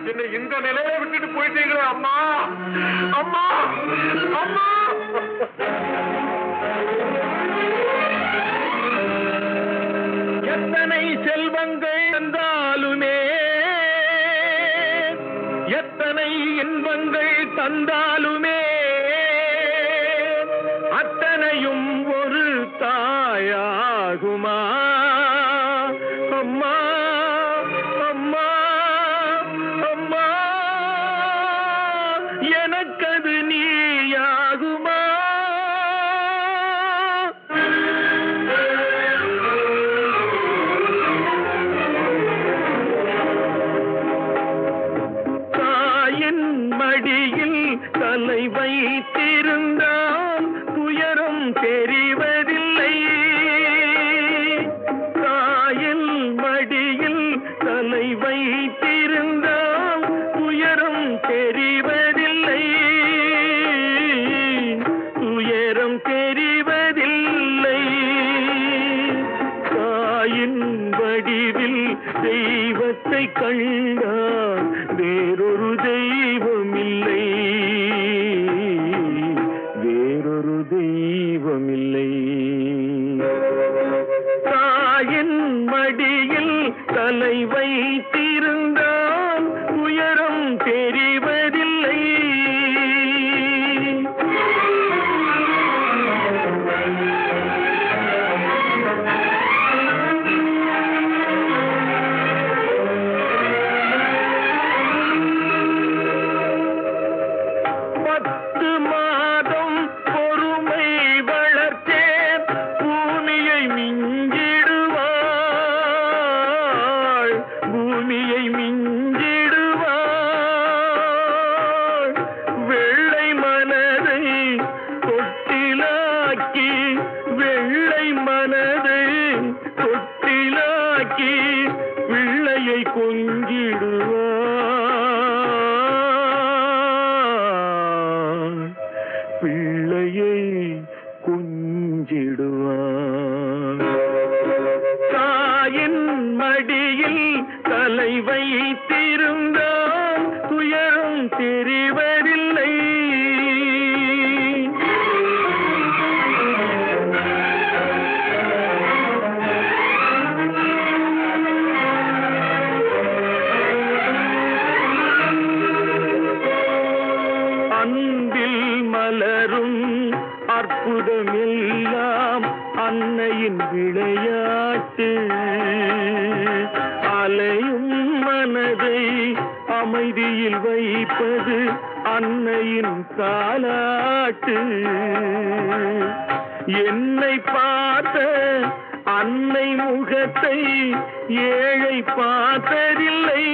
என்னை இந்த நிலையில விட்டுட்டு போயிட்டீங்களே அம்மா அம்மா அம்மா எத்தனை செல்வங்கள் தந்தாலுமே எத்தனை இன்பங்கள் தந்தாலுமே அத்தனையும் ஒரு தாயாகுமா அம்மா அம்மா அம்மா எனக்கது நீயாகுமா தாயின் மடியில் தலை வைத்திருந்தால் துயரம் தெரிவதில்லை தாயின் மடியில் தலை வைத்திருந்தால் துயரம் தெரிவதில்லை துயரம் தெரிவதில்லை தாயின் வடிவில் தெய்வத்தை கண்டார் வேறொரு தெய்வமில்லை வேறொரு தெய்வமில்லை தாயின் மடியில் தலை வைத்திருந்தால் உயரம் தெரிவதில்லை பத்து மாதம் பொறுமை வளர்த்தேன் பூமியை மிஞ்சிடுவாள் பூமியை மிஞ்சிடுவாள் வெள்ளை மனதை தொட்டிலாக்கி வெள்ளை மனதை தொட்டிலாக்கி பிள்ளையை கொஞ்சிடுவாள் பிள்ளையை கொஞ்சிடுவாள் தாயின் மடியில் தலை வைத்திருந்தால் துயரம் தெரிவதில்லை அன்பில் மலரும் அற்புதமெல்லாம் அன்னையின் விளையாட்டு அலையும் மனதை அமைதியில் வைப்பது அன்னையின் தாலாட்டு என்னை பார்த்த அன்னை முகத்தை ஏழை பார்த்ததில்லை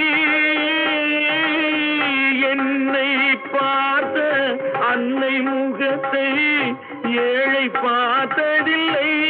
என்னை பார்த்த அன்னை முகத்தை ஏழை பார்த்ததில்லை